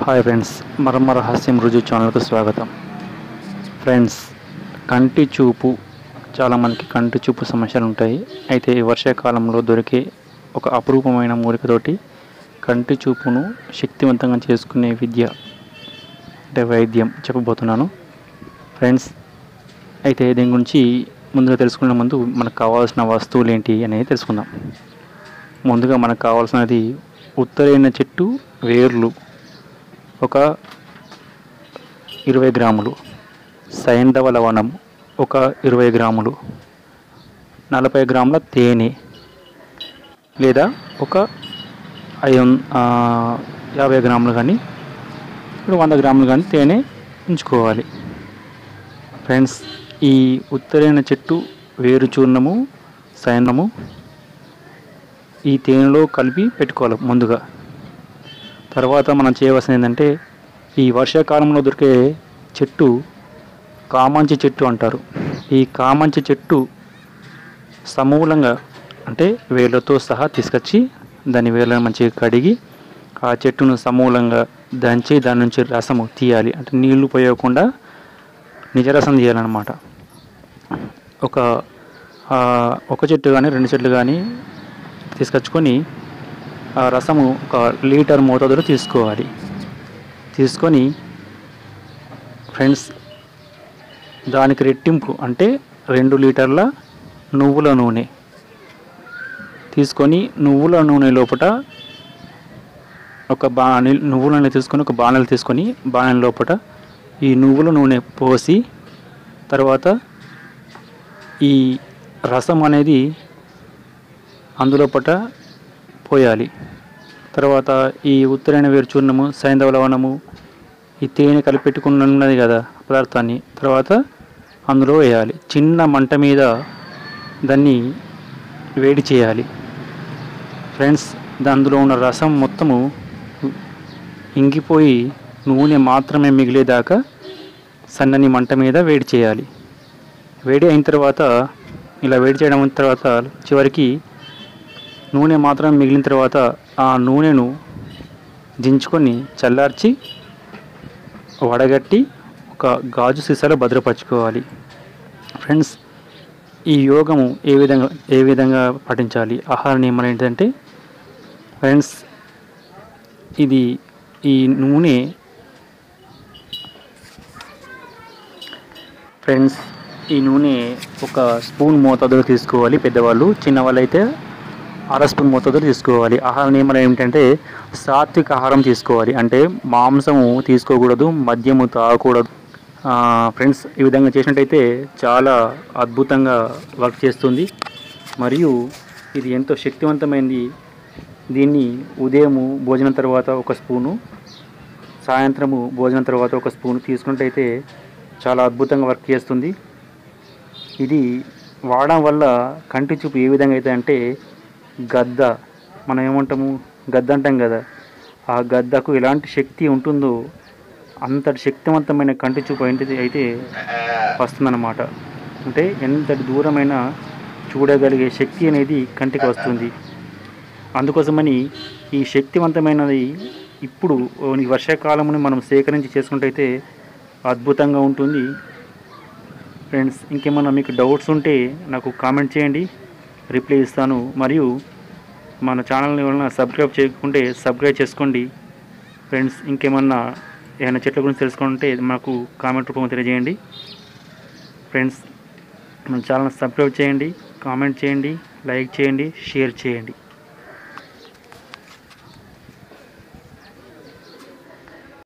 hi friends మరమ రహస్యం రుజు ఛానల్కు స్వాగతం ఫ్రెండ్స్ కంటి చూపు చాలామందికి కంటి చూపు సమస్యలు ఉంటాయి అయితే ఈ వర్షాకాలంలో దొరికే ఒక అపురూపమైన మూలికతోటి కంటి చూపును శక్తివంతంగా చేసుకునే విద్య అంటే వైద్యం చెప్పబోతున్నాను ఫ్రెండ్స్ అయితే దీని గురించి ముందుగా తెలుసుకునే ముందు మనకు కావాల్సిన వస్తువులు ఏంటి అనేది తెలుసుకుందాం ముందుగా మనకు కావాల్సినది ఉత్తరైన చెట్టు వేర్లు ఒక ఇరవై గ్రాములు సైంధవ లవణం ఒక ఇరవై గ్రాములు నలభై గ్రాముల తేనె లేదా ఒక ఐదు వం- ఆ, యాభై గ్రాములు కానీ ఇప్పుడు వంద గ్రాములు కానీ తేనె ఉంచుకోవాలి ఫ్రెండ్స్ ఈ ఉత్తరైన చెట్టు వేరు చూర్ణము సైంధము ఈ తేనెలో కలిపి పెట్టుకోవాలి ముందుగా తర్వాత మనం చేయవలసింది ఏంటంటే ఈ వర్షాకాలంలో దొరికే చెట్టు కామంచి చెట్టు అంటారు ఈ కామంచి చెట్టు సమూలంగా అంటే వేళ్ళతో సహా తీసుకొచ్చి దాని వేళ్ళని మంచిగా కడిగి ఆ చెట్టును సమూలంగా దంచి దాని నుంచి రసము తీయాలి అంటే నీళ్లు పోయకుండా నిజరసం తీయాలన్నమాట ఒక ఆ, ఒక చెట్టు కానీ రెండు చెట్లు కానీ తీసుకొచ్చుకొని ఆ రసము ఒక లీటర్ మోతాదులో తీసుకోవాలి తీసుకొని ఫ్రెండ్స్ దానికి రెట్టింపు అంటే రెండు లీటర్ల నువ్వుల నూనె తీసుకొని నువ్వుల నూనె లోపల ఒక బాణి నువ్వుల నూనె తీసుకొని ఒక బాణలు తీసుకొని బాణల లోపల ఈ నువ్వుల నూనె పోసి తర్వాత ఈ రసం అనేది అందులో పట పోయాలి తర్వాత ఈ ఉత్తరైన వేరు చూర్ణము సైంధవ లవణము ఈ తేనె కలిపెట్టుకున్న ఉన్నది కదా పదార్థాన్ని తర్వాత అందులో వేయాలి చిన్న మంట మీద దాన్ని వేడి చేయాలి ఫ్రెండ్స్ దా- అందులో ఉన్న రసం మొత్తము ఇంగిపోయి నూనె మాత్రమే మిగిలేదాకా సన్నని మంట మీద వేడి చేయాలి వేడి అయిన తర్వాత ఇలా వేడి చేయడం అయిన తర్వాత చివరికి నూనె మాత్రం మిగిలిన తర్వాత ఆ నూనెను దించుకొని చల్లార్చి వడగట్టి ఒక గాజు సీసాలో భద్రపరచుకోవాలి ఫ్రెండ్స్ ఈ యోగము ఏ విధంగా ఏ విధంగా పాటించాలి ఆహార నియమాలు ఏంటంటే ఫ్రెండ్స్ ఇది ఈ నూనె ఫ్రెండ్స్ ఈ నూనె ఒక స్పూన్ మోతాదులో తీసుకోవాలి పెద్దవాళ్ళు చిన్నవాళ్ళు అయితే అర స్పూన్ మోతాదులో తీసుకోవాలి ఆహార నియమాలు ఏమిటంటే సాత్విక ఆహారం తీసుకోవాలి అంటే మాంసము తీసుకోకూడదు మద్యము తాగకూడదు ఆ, ఫ్రెండ్స్ ఈ విధంగా చేసినట్టయితే చాలా అద్భుతంగా వర్క్ చేస్తుంది మరియు ఇది ఎంతో శక్తివంతమైనది దీన్ని ఉదయము భోజనం తర్వాత ఒక స్పూను సాయంత్రము భోజనం తర్వాత ఒక స్పూన్ తీసుకున్నట్టయితే చాలా అద్భుతంగా వర్క్ చేస్తుంది ఇది వాడడం వల్ల కంటి చూపు ఏ విధంగా అయితే అంటే గద్ద మనం ఏమంటాము గద్ద అంటాం కదా ఆ గద్దకు ఎలాంటి శక్తి ఉంటుందో అంతటి శక్తివంతమైన కంటి చూపు ఏంటిది అయితే వస్తుందన్నమాట అంటే ఎంతటి దూరమైన చూడగలిగే శక్తి అనేది కంటికి వస్తుంది అందుకోసమని ఈ శక్తివంతమైనది ఇప్పుడు ఈ వర్షాకాలముని మనం సేకరించి చేసుకుంటైతే అద్భుతంగా ఉంటుంది ఫ్రెండ్స్ ఇంకేమన్నా మీకు డౌట్స్ ఉంటే నాకు కామెంట్ చేయండి రిప్లై ఇస్తాను మరియు మన ఛానల్ని వలన సబ్స్క్రైబ్ చేయకుంటే సబ్స్క్రైబ్ చేసుకోండి ఫ్రెండ్స్ ఇంకేమన్నా ఏమైనా చెట్ల గురించి తెలుసుకుంటే మాకు కామెంట్ రూపంలో తెలియజేయండి ఫ్రెండ్స్ మన ఛానల్ సబ్స్క్రైబ్ చేయండి కామెంట్ చేయండి లైక్ చేయండి షేర్ చేయండి